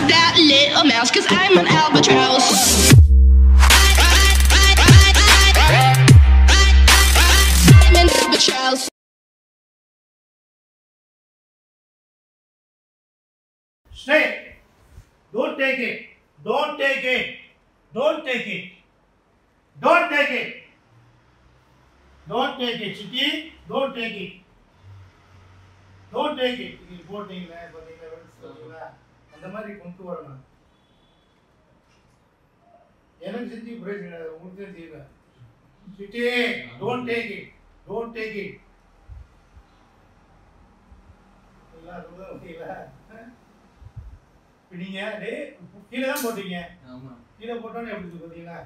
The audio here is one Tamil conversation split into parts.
that little mouse, cause I'm an albatross. I'm an albatross. Stay. Don't take it. Don't take it. Don't take it. Don't take it. Don't take it. Chitti, don't take it. Don't take it. நீங்க போட்டீங்களா பார்த்தீங்களா வெளிச்சு பார்த்தீங்களா அந்த மாதிரி கொண்டு வரணும் எனக்கு செஞ்சு பிரயோஜனம் இல்லை உங்களுக்கு தான் செய்வேன் Chitti don't take it don't take it எல்லாம் அதுதான் ஓகேங்களா இப்போ நீங்கள் டே கீழே தான் போட்டீங்க ஆமா கீழே போட்டோன்னு எப்படி இருக்கு பார்த்தீங்களா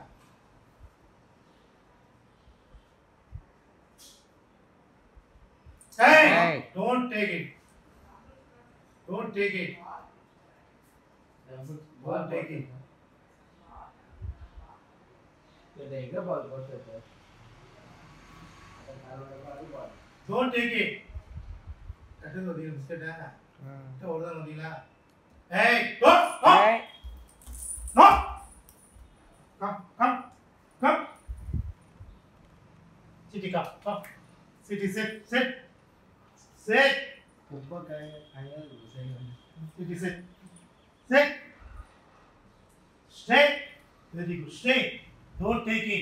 Hey, Hey. don't take it. Don't take it. Don't take it. இது எங்க பால் போட்டு Don't take it. கட்டுறது பார்த்தீங்களா பிஸ்கட்டா ஒரு தான் பார்த்தீங்களா ஏய் go go Hey. no come come come City come come City sit sit sit ரொம்ப கையா செய்யணும் City sit sit stay very good stay don't take it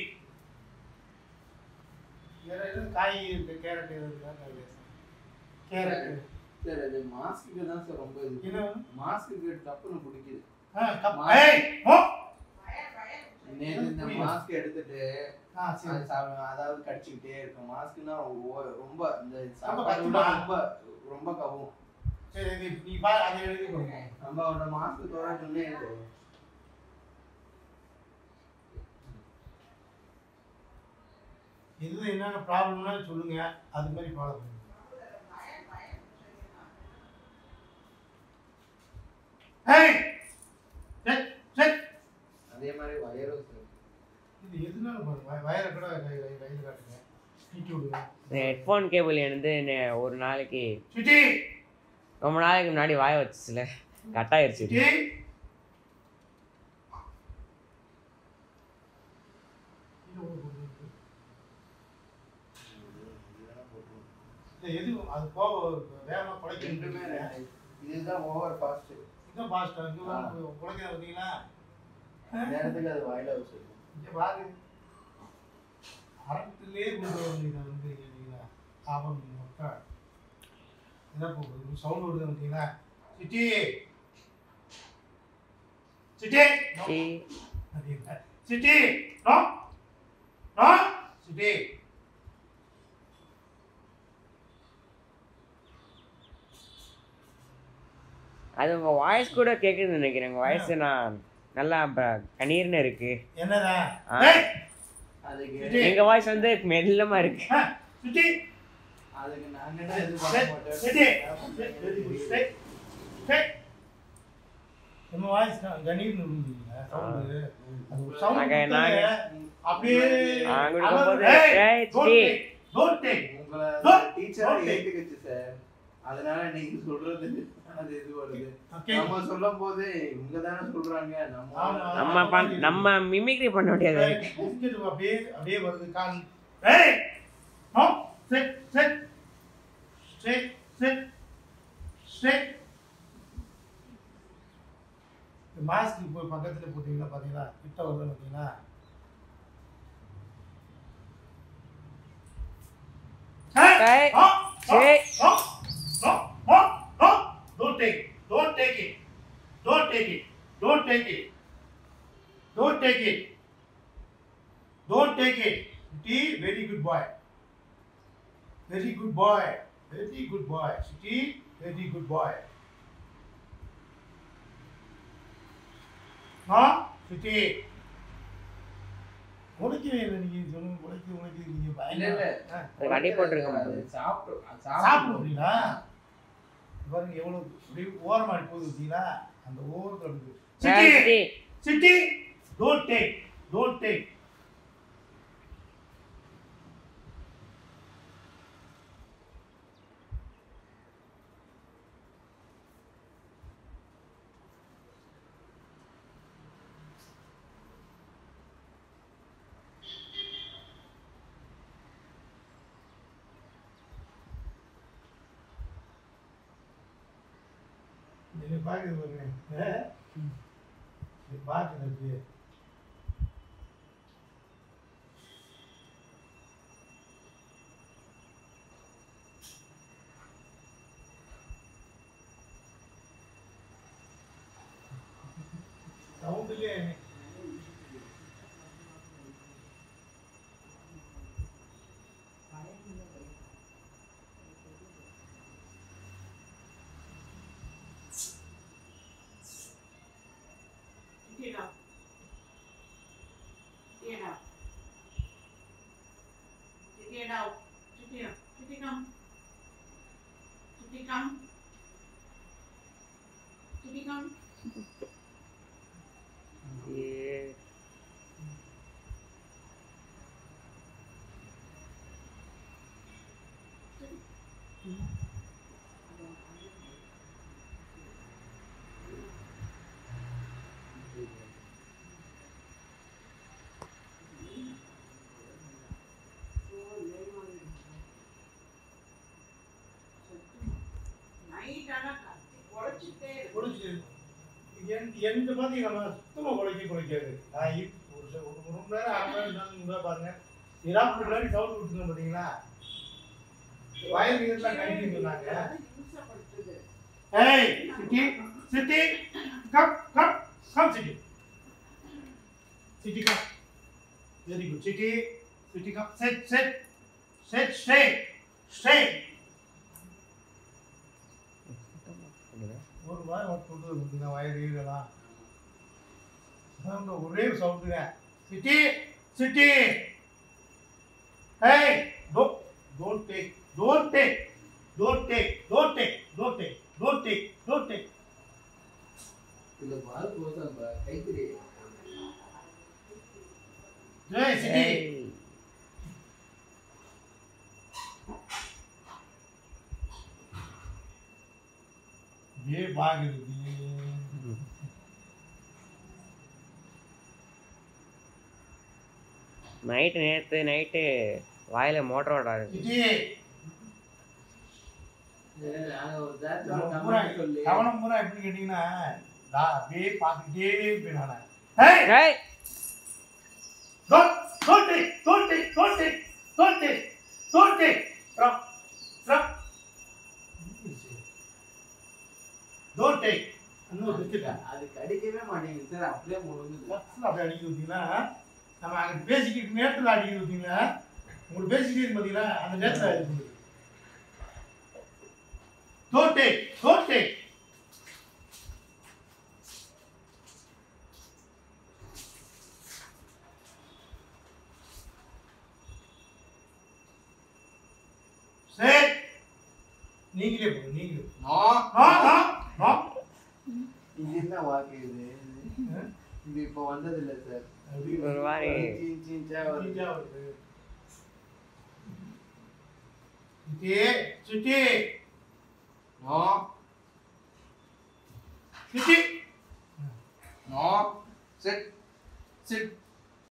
வேற எதுவும் காய் இருக்கு கேரட் இருக்கு கேரட் சார் அது மாஸ்க்கு தான் சார் ரொம்ப இது என்ன மாஸ்க்கு டப்புன்னு பிடிக்குது ஆ கப் ஏய் ஓ நேற்று இந்த புரியல. மாஸ்க் எடுத்துட்டு ஆ சரி அது சாப்பிடுவேன். அதாவது கடிச்சுக்கிட்டே இருக்கும் மாஸ்க்னா ரொம்ப இந்த ரொம்ப சாப்பாடு விட கஷ்டமா? ரொம்ப ரொம்ப கவும் சரி நீ நீ பா அதை எழுதி கொடுங்க நம்ம அவரோட மாஸ்க் தொடர்ந்துன்னே எது என்னென்ன ப்ராப்ளம்னா சொல்லுங்க அது மாதிரி ஃபாலோ பண்ணுங்க ஏய் செட் செட் அதே மாதிரி வயரும் சார் இது எதுனால பாருங்க வய- வயரை கூட கை கை கையில் காட்டுங்க நீட்டி விடுங்க இந்த ஹெட்ஃபோன் கேபிள் வந்து நே- ஒரு நாளைக்கு சிட்டி ரொம்ப நாளைக்கு முன்னாடி வாய வச்சுச்சுல கட் ஆயிருச்சு சிட்டி இல்லை எது அது போக வேகமாக ரெண்டுமே குறைக்கணும் இதுதான் ஓவர் ஃபாஸ்ட் இன்னும் ஃபாஸ்ட்டாக இங்கே குறைக்கிறத பார்த்தீங்களா நேரத்துக்கு அது வாயில வச்சிருக்கோம் இங்கே பாரு அரட்டிலே கொண்டு வர வேண்டியதை வந்து இல்லைங்களா ஆபம் மக்கள் என்ன போகுது சவுண்ட் வருது பார்த்தீங்களா சிட்டி சிட்டி சீ. அப்படிங்களா சிட்டி நோ நோ சிட்டி அது உங்க வாய்ஸ் கூட கேக்குதுன்னு நினைக்கிறேன் உங்க வாய்ஸ் நான் நல்லா ப- கணீர்னு இருக்கு என்னதா ஆ. ஏய் அதுக்கு சிட்டி எங்க வாய்ஸ் வந்து மெல்லமா இருக்கு ஆ, சிட்டி அதுக்கு நாங்க என்ன இது பண்ண செட் மாட்டோம் Chitti very good state state நம்ம வாய்ஸ் கணீர்னு இருந்தீங்களா சவுண்டு அது ஒரு sound நாங்க- கொடுத்தாலே நாங்க- அப்படியே நாங்க கொடுக்கும்போது, அலறு- ஏய், ஏய், don't city. take, don't take. உங்களை Don't- டீச்சரா don't take. ஏத்துக்கிச்சு சார் அதனால நீங்க சொல்றது அது இது வருது Okay. நம்ம சொல்லும் போது இவங்க தானே சொல்றாங்க நம்ம ஆமா. நம்ம பண் நம்ம மிமிக்ரி பண்ண முடியாது ஏய், biscuit அப்படியே அப்படியே வருது கால் ஏய் no set set straight set straight mask இப்போ பக்கத்துல போட்டீங்களா பாத்தீங்களா கிட்ட வருது பாத்தீங்களா ஏய், no, no, ஏய். no, no, no, no, don't take it, don't take it, don't take it, don't take it, don't take it, don't take it. T, very good boy, very good boy, very good boy. T, very good boy. ஆ சிட்டி உழைக்கவே இல்லை நீங்க சொல்லுங்க உழைக்க உழைக்க நீங்க இல்ல இல்ல பயங்கர அது கட்டி போட்டிருக்க அது சாப்பிட்டு சாப்பிட முடியல பாருங்க எவ்வளவு அப்படியே ஓரமாடி போகுது பார்த்தீங்களா அந்த ஓரத்தில் இருக்கு ஏய், Chitti Chitti. Chitti don't take don't take இது பார்க்குது பாருங்க ஆ? இது பார்க்குறது சவுண்டுலே Get up. Get up. Get out. Get up. Get come. Get come. Get come. ஏ Night ஆனா கத்தி குறைச்சிட்டே இருக்கு. குடிச்சு என் எந்த பார்த்தீங்கன்னா சுத்தமாக குலைக்க குலைக்காது நான் இப்~ ஒரு ச- ஒரு மணி நேரம் அரை மணி நேரம் நாலு மணி நேரம் பாருங்க இராப்பு முன்னாடி சவுண்ட் விட்டுருங்க பார்த்தீங்களா வயல் வீதெல்லாம் கழிக்குன்னு சொன்னாங்க இம்சப்படுத்துது. ஏய் Chitti Chitti come come come Chitti Chitti come very good Chitti Chitti come sit sit sit stay stay ஒரு வாரம் ஒர்க் பண்ணுறது பார்த்தீங்கன்னா வயர் ஈரெல்லாம் சவுண்டு ஒரே சவுண்டுங்க சிட்டி சிட்டி ஏய் டோ don't take don't take don't take don't take don't take don't take don't take இதுல பால் போதா கைத்தறி ஏய் சிட்டி ஏய் ஏ பாக்குது நைட்டு நேற்று நைட்டு வாயில மோட்டர் ஓடாது சிட்டி நாங்க ஒரு ஜாத்தி கவனம் பூரா கமெண்ட் சொல்லி கவனம் பூரா எப்படி கேட்டீங்கன்னா நான் அப்படியே பார்த்துக்கிட்டே இருப்பேன் நான் ஏய் ஏய் Don't, don't take, don't take, don't take, don't take, don't take. From, from. Don't take. இன்னும் வச்சுட்டேன் அது கடிக்கவே மாட்டேங்குது சார் அப்படியே முழுங்குது ஃபஸ்ட்டில் அப்படியே அடிக்க பார்த்தீங்கன்னா நம்ம அங்கே பேசிக்கிட்டு நேரத்தில் அடிக்க பார்த்தீங்கன்னா உங்களுக்கு பேசிக்கிட்டு பார்த்தீங்களா அந்த நேரத்தில் அடிக்குது Don't take, don't take. சரி நீங்களே போங்க நீங்களே நோ ஆ ஆ ஆ இது என்ன வாக்கு இது இது இப்போ வந்தது இல்ல சார் ஒரு மாதிரி சீன் சீன்ச்சா வருது நீட்டா வருது. சுத்தி சுத்தி நோ சுத்தி நோ சிட் சிட்